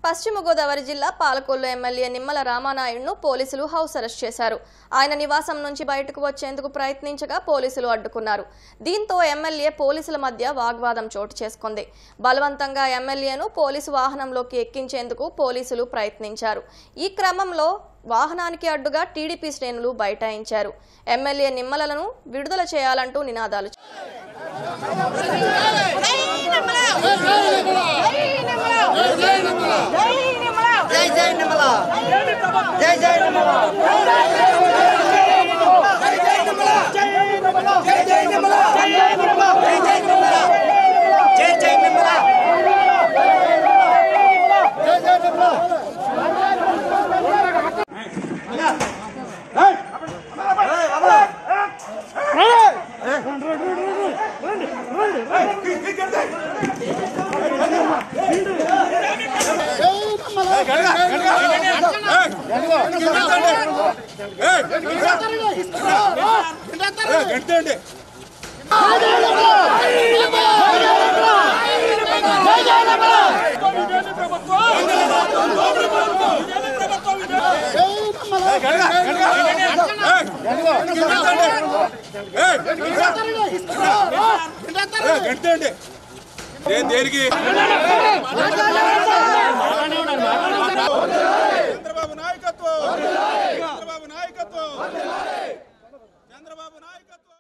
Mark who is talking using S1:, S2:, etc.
S1: పశ్చిమ గోదావరి జిల్లా పాలకొల్లు ఎమ్మెల్యే నిమ్మల రామానాయుడును పోలీసులు హౌస్ అరెస్ట్ చేశారు ఆయన నివాసం నుంచి బయటకు వచ్చేందుకు ప్రయత్నించగా పోలీసులు అడ్డుకున్నారు దీంతో ఎమ్మెల్యే పోలీసుల మధ్య వాగ్వాదం చోటు చేసుకుంది బలవంతంగా ఎమ్మెల్యేను పోలీసు వాహనంలోకి ఎక్కించేందుకు పోలీసులు ప్రయత్నించారు ఈ క్రమంలో వాహనానికి అడ్డుగా టీడీపీ శ్రేణులు బైఠాయించారు ఎమ్మెల్యే నిమ్మలను విడుదల చేయాలంటూ నినాదాలు
S2: జై జై నిర్మల జై జై నిర్మల జై జై నిర్మల జై నిర్మల జై జై నిర్మల జై జై నిర్మల జై జై నిర్మల జై జై నిర్మల జై జై నిర్మల
S3: గంటండి గంటండి దేనికి చంద్రబాబు నాయకత్వం చంద్రబాబు నాయకత్వం చంద్రబాబు నాయకత్వం